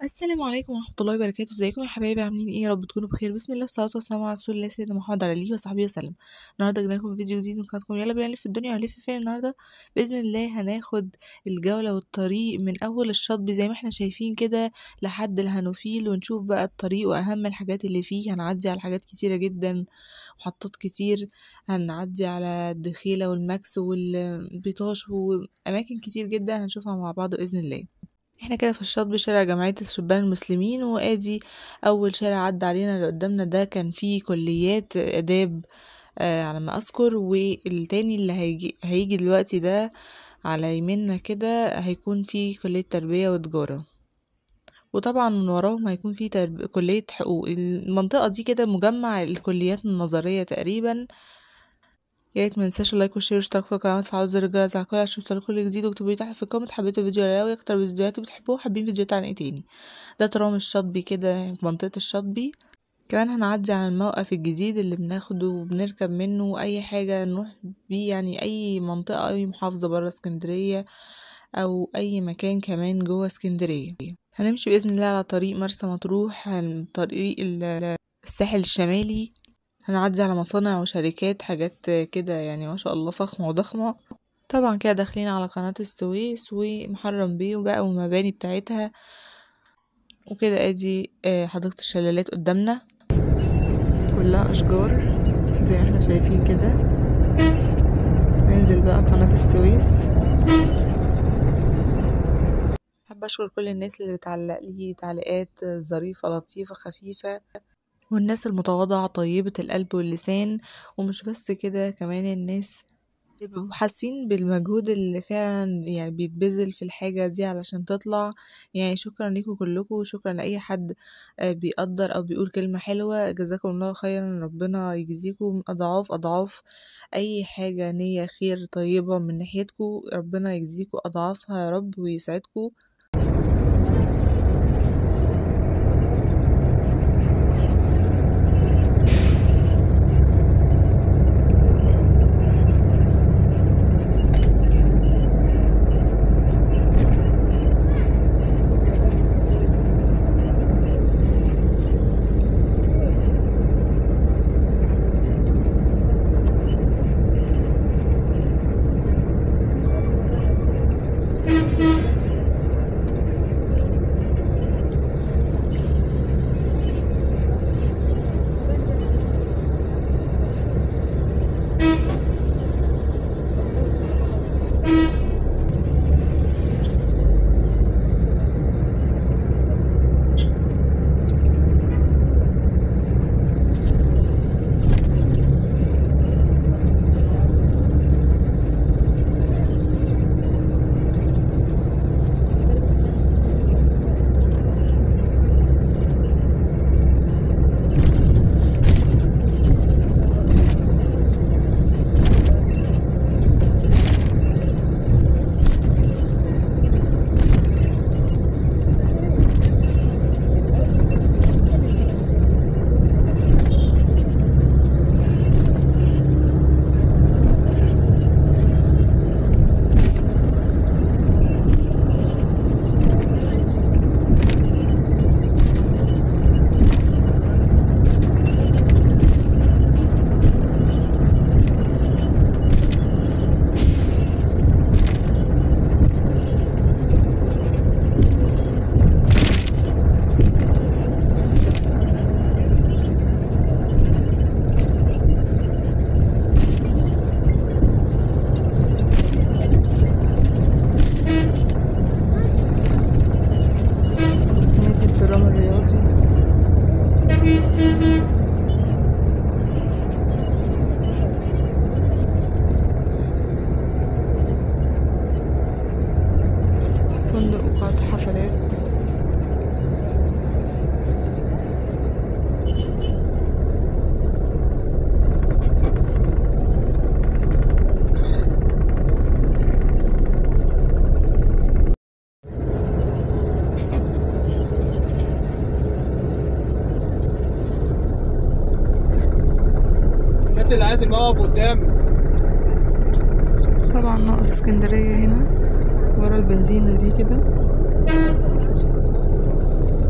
السلام عليكم ورحمة الله وبركاته ازيكم يا حبايبي عاملين ايه يا رب تكونوا بخير بسم الله والصلاة والسلام على رسول الله سيدنا محمد على اله وصحبه وسلم النهارده جاي لكم فيديو جديد من قناتكم يلا بينا نلف في الدنيا ونلف فين النهارده بإذن الله هناخد الجولة والطريق من أول الشاطبي زي ما احنا شايفين كده لحد الهانوفيل ونشوف بقى الطريق وأهم الحاجات اللي فيه هنعدي على حاجات كتيرة جدا محطات كتير هنعدي على الدخيلة والماكس والبيطاش وأماكن كتير جدا هنشوفها مع بعض بإذن الله احنا كده في الشاطبي شارع جمعية الشبان المسلمين وادي اول شارع عدى علينا اللي قدامنا ده كان فيه كليات اداب آه على ما اذكر والتاني اللي هيجي, هيجي دلوقتي ده على يميننا كده هيكون فيه كلية تربية وتجارة وطبعا من وراهم هيكون فيه ترب... كلية حقوق المنطقة دي كده مجمع الكليات النظرية تقريبا يا ريت منساش اللايك والشير والاشتراك في القناة وتفعلوا زر الجرس على الكل عشان يوصلكوا كل جديد واكتبوا لي تحت في الكومنت حبيتوا الفيديو ولا لا وايه اكتر فيديوهات بتحبوها حابين فيديوهات عن ايه تاني ده ترام الشاطبي كده في منطقة الشاطبي كمان هنعدي على الموقف الجديد اللي بناخده وبنركب منه اي حاجة نروح بيه يعني اي منطقة اي محافظة برا اسكندرية او اي مكان كمان جوه اسكندرية هنمشي باذن الله على طريق مرسى مطروح طريق الساحل الشمالي هنعدي على مصانع وشركات حاجات كده يعني ما شاء الله فخمة وضخمة طبعا كده داخلين على قناة السويس ومحرم بيه وبقى والمباني بتاعتها وكده ادي حديقة الشلالات قدامنا كلها اشجار زي ما احنا شايفين كده ننزل بقى قناة السويس حابة اشكر كل الناس اللي بتعلق لي تعليقات ظريفة لطيفة خفيفة والناس المتواضعة طيبة القلب واللسان ومش بس كده كمان الناس بيبقوا حاسين بالمجهود اللي فعلا يعني بيتبذل في الحاجة دي علشان تطلع يعني شكرا ليكم كلكم وشكرا لأي حد بيقدر أو بيقول كلمة حلوة جزاكم الله خيرا ربنا يجزيكم أضعاف أضعاف أي حاجة نية خير طيبة من ناحيتكم ربنا يجزيكم أضعافها يا رب ويسعدكم فندق وقاعة حفلات اللي عايز نقف قدام طبعا نقف اسكندرية هنا ورا البنزينة دي كده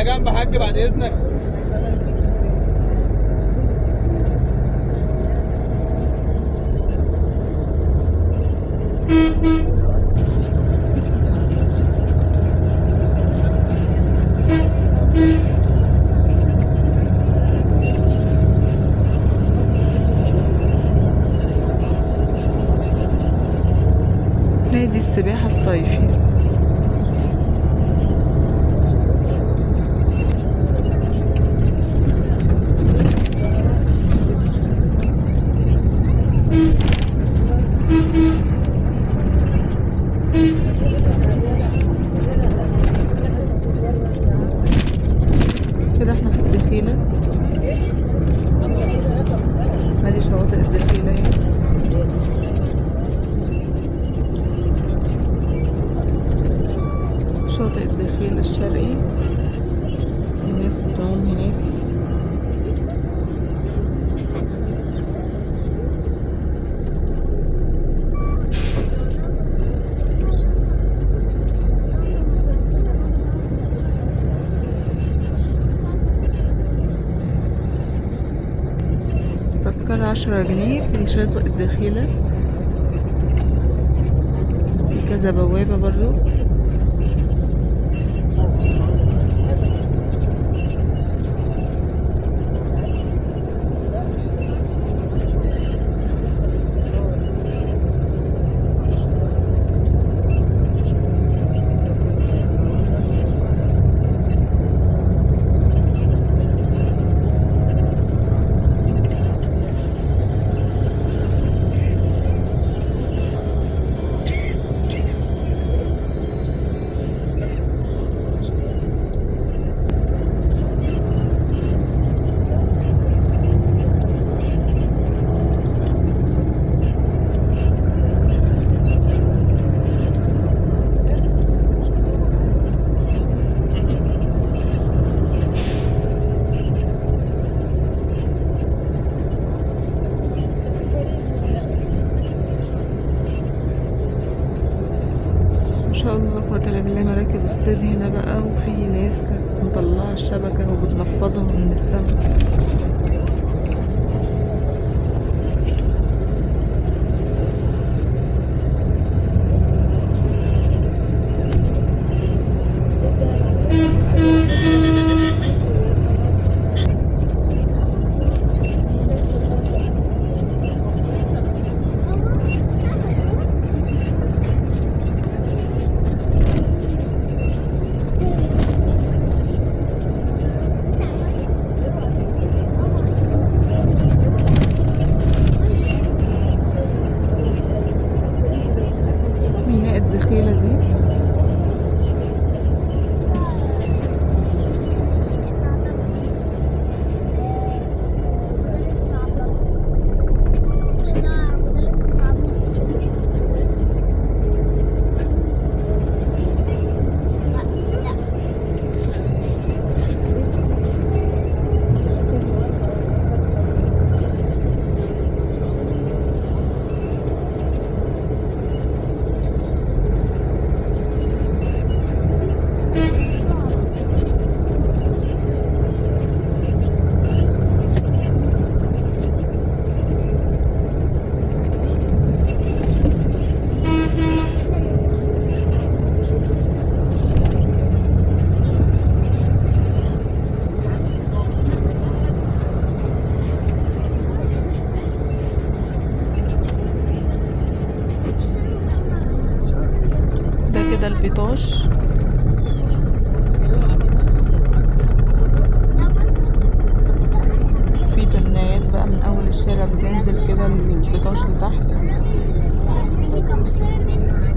جنب يا حاج بعد اذنك نادي السباحة الصيفي كده احنا في الدخيلة ادي شواطئ الدخيلة اهي شاطئ الدخيل الشرقي الناس بتعوم هناك تذكرة عشرة جنيه في شاطئ الدخيلة في كذا بوابة برضو ما شاء الله لا قوة إلا بالله مراكب الصيد هنا بقى وفي ناس كانت مطلعة الشبكة وبتنفضها من السمك ميناء الدخيلة دي ده كده البيطاش في تمنايات بقى من اول الشارع بتنزل كده البيطاش لتحت